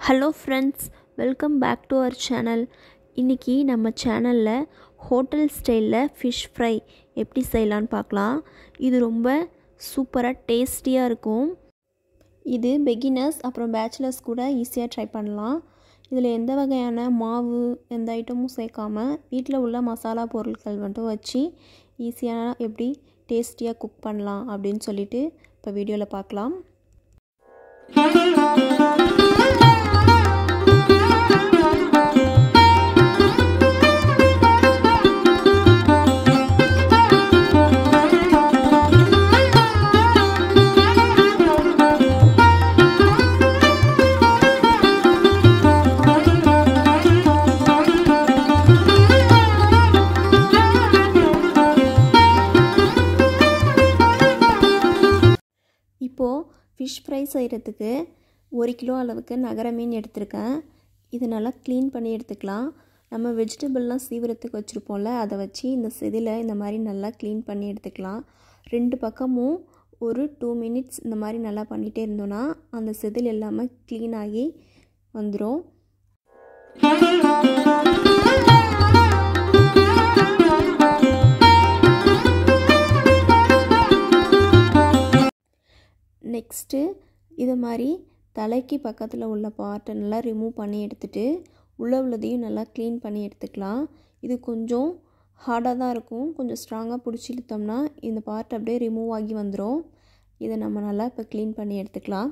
hello friends welcome back to our channel இன்றைக்கி நம்ம சேனலில் ஹோட்டல் ஸ்டைலில் ஃபிஷ் ஃப்ரை எப்படி செய்யலான்னு பார்க்கலாம் இது ரொம்ப சூப்பராக டேஸ்டியாக இருக்கும் இது பெகினர்ஸ் அப்புறம் பேச்சுலர்ஸ் கூட ஈஸியாக ட்ரை பண்ணலாம் இதில் எந்த வகையான மாவு எந்த ஐட்டமும் சேர்க்காம வீட்டில் உள்ள மசாலா பொருட்கள் மட்டும் வச்சு ஈஸியாக எப்படி டேஸ்டியாக குக் பண்ணலாம் அப்படின்னு சொல்லிட்டு இப்போ வீடியோவில் பார்க்கலாம் இப்போது ஃபிஷ் ஃப்ரை செய்கிறதுக்கு ஒரு கிலோ அளவுக்கு நகர மீன் எடுத்திருக்கேன் இது நல்லா க்ளீன் பண்ணி எடுத்துக்கலாம் நம்ம வெஜிடபிள்லாம் சீவிரத்துக்கு வச்சுருப்போம்ல அதை வச்சு இந்த செதில் இந்த மாதிரி நல்லா க்ளீன் பண்ணி எடுத்துக்கலாம் ரெண்டு பக்கமும் ஒரு டூ மினிட்ஸ் இந்த மாதிரி நல்லா பண்ணிகிட்டே இருந்தோன்னா அந்த செதில் எல்லாமே க்ளீன் ஆகி வந்துடும் நெக்ஸ்ட்டு இது மாதிரி தலைக்கு பக்கத்தில் உள்ள பார்ட்டை நல்லா ரிமூவ் பண்ணி எடுத்துகிட்டு உள்ளே உள்ளதையும் நல்லா க்ளீன் பண்ணி எடுத்துக்கலாம் இது கொஞ்சம் ஹார்டாக தான் இருக்கும் கொஞ்சம் ஸ்ட்ராங்காக பிடிச்சி இழுத்தோம்னா இந்த பார்ட் அப்படியே ரிமூவ் ஆகி வந்துடும் இதை நம்ம நல்லா இப்போ க்ளீன் பண்ணி எடுத்துக்கலாம்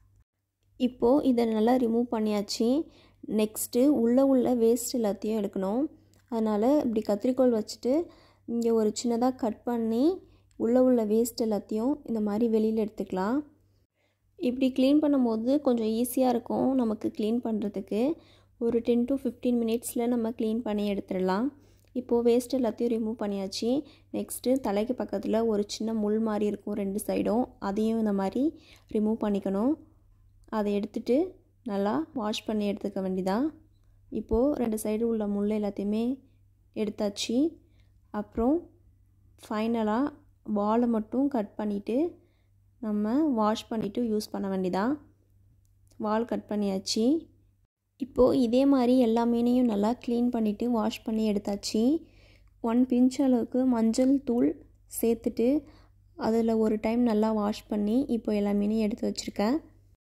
இப்போது இதை நல்லா ரிமூவ் பண்ணியாச்சு நெக்ஸ்ட்டு உள்ளே உள்ள வேஸ்ட் எல்லாத்தையும் எடுக்கணும் அதனால் இப்படி கத்திரிக்கோல் வச்சுட்டு இங்கே ஒரு சின்னதாக கட் பண்ணி உள்ளே உள்ள வேஸ்ட் எல்லாத்தையும் இந்த மாதிரி வெளியில் எடுத்துக்கலாம் இப்படி க்ளீன் பண்ணும்போது கொஞ்சம் ஈஸியாக இருக்கும் நமக்கு க்ளீன் பண்ணுறதுக்கு ஒரு டென் டு ஃபிஃப்டீன் மினிட்ஸில் நம்ம க்ளீன் பண்ணி எடுத்துடலாம் இப்போது வேஸ்ட் எல்லாத்தையும் ரிமூவ் பண்ணியாச்சு நெக்ஸ்ட்டு தலைக்கு பக்கத்தில் ஒரு சின்ன முள் மாதிரி இருக்கும் ரெண்டு சைடும் அதையும் இந்த மாதிரி ரிமூவ் பண்ணிக்கணும் அதை எடுத்துட்டு நல்லா வாஷ் பண்ணி எடுத்துக்க வேண்டியதான் இப்போது ரெண்டு சைடு உள்ள முள் எல்லாத்தையுமே எடுத்தாச்சு அப்புறம் ஃபைனலாக வாலை மட்டும் கட் பண்ணிவிட்டு நம்ம வாஷ் பண்ணிவிட்டு யூஸ் பண்ண வேண்டியதான் வால் கட் பண்ணியாச்சு இப்போது இதே மாதிரி எல்லா மீனையும் நல்லா க்ளீன் பண்ணிவிட்டு வாஷ் பண்ணி எடுத்தாச்சு ஒன் பிஞ்ச் அளவுக்கு மஞ்சள் தூள் சேர்த்துட்டு அதில் ஒரு டைம் நல்லா வாஷ் பண்ணி இப்போ எல்லா மீனையும் எடுத்து வச்சுருக்கேன்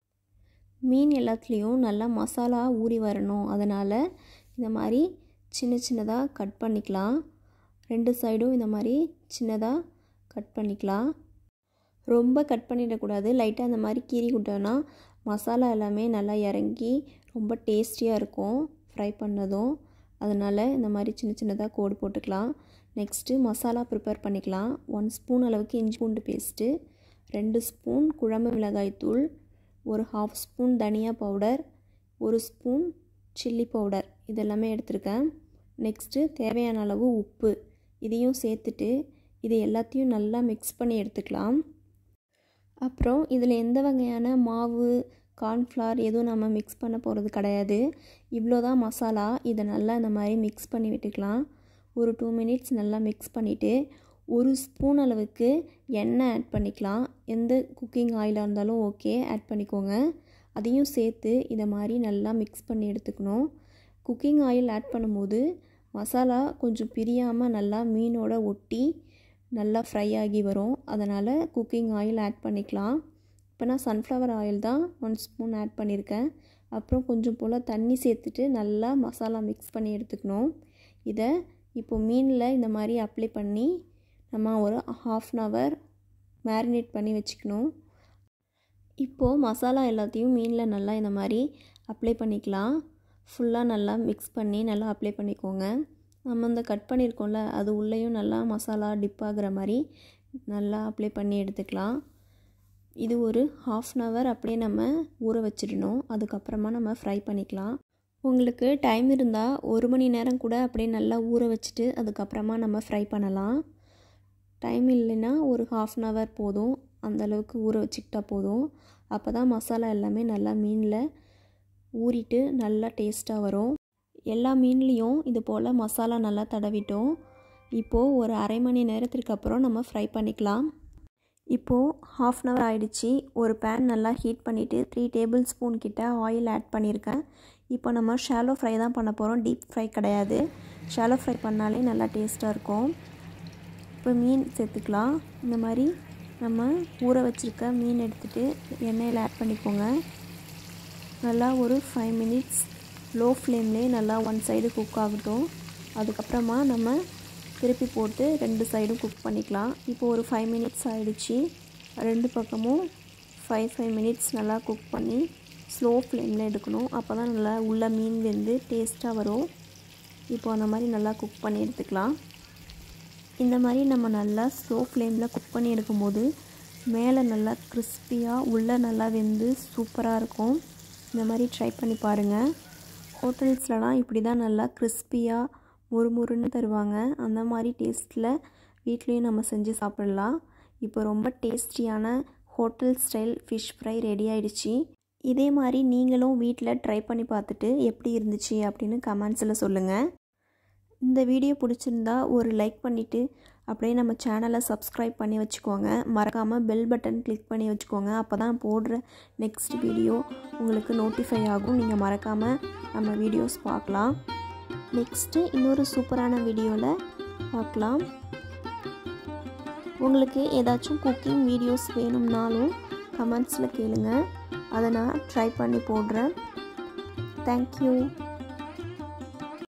மீன் எல்லாத்துலேயும் நல்லா மசாலா ஊறி வரணும் அதனால் இந்த மாதிரி சின்ன சின்னதாக கட் பண்ணிக்கலாம் ரெண்டு சைடும் இந்த மாதிரி சின்னதாக கட் பண்ணிக்கலாம் ரொம்ப கட் பண்ணிடக்கூடாது லைட்டாக அந்த மாதிரி கீறி விட்டோன்னா மசாலா எல்லாமே நல்லா இறங்கி ரொம்ப டேஸ்டியாக இருக்கும் ஃப்ரை பண்ணதும் அதனால் இந்த மாதிரி சின்ன சின்னதாக கோடு போட்டுக்கலாம் நெக்ஸ்ட்டு மசாலா ப்ரிப்பேர் பண்ணிக்கலாம் ஒன் ஸ்பூன் அளவுக்கு இஞ்சி பூண்டு பேஸ்ட்டு ரெண்டு ஸ்பூன் குழம்பு மிளகாய் தூள் ஒரு ஹாஃப் ஸ்பூன் தனியா பவுடர் ஒரு ஸ்பூன் சில்லி பவுடர் இதெல்லாமே எடுத்திருக்கேன் நெக்ஸ்ட்டு தேவையான அளவு உப்பு இதையும் சேர்த்துட்டு இது எல்லாத்தையும் நல்லா மிக்ஸ் பண்ணி எடுத்துக்கலாம் அப்புறம் இதில் எந்த வகையான மாவு கார்ன்ஃப்ளவர் எதுவும் நம்ம மிக்ஸ் பண்ண போகிறது கிடையாது இவ்வளோ தான் மசாலா இதை நல்லா இந்த மாதிரி மிக்ஸ் பண்ணி விட்டுக்கலாம் ஒரு டூ மினிட்ஸ் நல்லா மிக்ஸ் பண்ணிவிட்டு ஒரு ஸ்பூன் அளவுக்கு எண்ணெய் ஆட் பண்ணிக்கலாம் எந்த குக்கிங் ஆயிலாக இருந்தாலும் ஓகே ஆட் பண்ணிக்கோங்க அதையும் சேர்த்து இதை மாதிரி நல்லா மிக்ஸ் பண்ணி எடுத்துக்கணும் குக்கிங் ஆயில் ஆட் பண்ணும்போது மசாலா கொஞ்சம் பிரியாமல் நல்லா மீனோட ஒட்டி நல்லா ஃப்ரை ஆகி வரும் அதனால் குக்கிங் ஆயில் ஆட் பண்ணிக்கலாம் இப்போ நான் சன்ஃப்ளவர் ஆயில் தான் ஒன் ஸ்பூன் ஆட் பண்ணியிருக்கேன் அப்புறம் கொஞ்சம் போல் தண்ணி சேர்த்துட்டு நல்லா மசாலா மிக்ஸ் பண்ணி எடுத்துக்கணும் இதை இப்போ மீனில் இந்த மாதிரி அப்ளை பண்ணி நம்ம ஒரு ஹாஃப் அன் ஹவர் மேரினேட் பண்ணி வச்சுக்கணும் இப்போது மசாலா எல்லாத்தையும் மீனில் நல்லா இந்த மாதிரி அப்ளை பண்ணிக்கலாம் ஃபுல்லாக நல்லா மிக்ஸ் பண்ணி நல்லா அப்ளை பண்ணிக்கோங்க நம்ம இந்த கட் பண்ணியிருக்கோம்ல அது உள்ளேயும் நல்லா மசாலா டிப் ஆகிற மாதிரி நல்லா அப்ளை பண்ணி எடுத்துக்கலாம் இது ஒரு ஹாஃப் அன் ஹவர் அப்படியே நம்ம ஊற வச்சிடணும் அதுக்கப்புறமா நம்ம ஃப்ரை பண்ணிக்கலாம் உங்களுக்கு டைம் இருந்தால் ஒரு மணி நேரம் கூட அப்படியே நல்லா ஊற வச்சுட்டு அதுக்கப்புறமா நம்ம ஃப்ரை பண்ணலாம் டைம் இல்லைன்னா ஒரு ஹாஃப் அன் ஹவர் போதும் அந்தளவுக்கு ஊற வச்சுக்கிட்டா போதும் அப்போ தான் மசாலா எல்லாமே நல்லா மீனில் ஊறிட்டு நல்லா டேஸ்ட்டாக வரும் எல்லா மீன்லேயும் இது போல் மசாலா நல்லா தடவிட்டோம் இப்போது ஒரு அரை மணி நேரத்திற்கு அப்புறம் நம்ம ஃப்ரை பண்ணிக்கலாம் இப்போது ஹாஃப் அன் ஹவர் ஆயிடுச்சு ஒரு பேன் நல்லா ஹீட் பண்ணிவிட்டு த்ரீ டேபிள் ஸ்பூன் கிட்ட ஆயில் ஆட் பண்ணியிருக்கேன் இப்போ நம்ம ஷாலோ ஃப்ரை தான் பண்ண போகிறோம் டீப் ஃப்ரை கிடையாது ஷாலோ ஃப்ரை பண்ணாலே நல்லா டேஸ்ட்டாக இருக்கும் இப்போ மீன் சேர்த்துக்கலாம் இந்த மாதிரி நம்ம ஊற வச்சுருக்க மீன் எடுத்துகிட்டு எண்ணெயில் ஆட் பண்ணிக்கோங்க நல்லா ஒரு ஃபைவ் மினிட்ஸ் லோ ஃப்ளேம்லேயே நல்லா ஒன் சைடு குக் ஆகட்டும் அதுக்கப்புறமா நம்ம திருப்பி போட்டு ரெண்டு சைடும் குக் பண்ணிக்கலாம் இப்போ ஒரு ஃபைவ் மினிட்ஸ் ஆகிடுச்சு ரெண்டு பக்கமும் ஃபைவ் ஃபைவ் மினிட்ஸ் நல்லா குக் பண்ணி ஸ்லோ ஃப்ளேமில் எடுக்கணும் அப்போ தான் நல்லா உள்ள மீன் வெந்து டேஸ்ட்டாக வரும் இப்போ அந்த மாதிரி நல்லா குக் பண்ணி எடுத்துக்கலாம் இந்த மாதிரி நம்ம நல்லா ஸ்லோ ஃப்ளேமில் குக் பண்ணி எடுக்கும்போது மேலே நல்லா கிறிஸ்பியாக உள்ளே நல்லா வெந்து சூப்பராக இருக்கும் இந்த மாதிரி ட்ரை பண்ணி பாருங்கள் ஹோட்டல்ஸ்லலாம் இப்படி தான் நல்லா கிறிஸ்பியாக முறுமுறுன்னு தருவாங்க அந்த மாதிரி டேஸ்ட்டில் வீட்லேயும் நம்ம செஞ்சு சாப்பிட்லாம் இப்போ ரொம்ப டேஸ்டியான hotel style fish fry ready ஆயிடுச்சு இதே மாதிரி நீங்களும் வீட்டில் ட்ரை பண்ணி பார்த்துட்டு எப்படி இருந்துச்சு அப்படின்னு கமெண்ட்ஸில் சொல்லுங்கள் இந்த வீடியோ பிடிச்சிருந்தா ஒரு லைக் பண்ணிவிட்டு அப்படியே நம்ம சேனலை சப்ஸ்கிரைப் பண்ணி வச்சுக்கோங்க மறக்காமல் பெல் பட்டன் கிளிக் பண்ணி வச்சுக்கோங்க அப்போ தான் போடுற நெக்ஸ்ட் வீடியோ உங்களுக்கு நோட்டிஃபை ஆகும் நீங்கள் மறக்காமல் நம்ம வீடியோஸ் பார்க்கலாம் நெக்ஸ்ட்டு இன்னொரு சூப்பரான வீடியோவில் பார்க்கலாம் உங்களுக்கு ஏதாச்சும் குக்கிங் வீடியோஸ் வேணும்னாலும் கமெண்ட்ஸில் கேளுங்க அதை நான் ட்ரை பண்ணி போடுறேன் தேங்க்யூ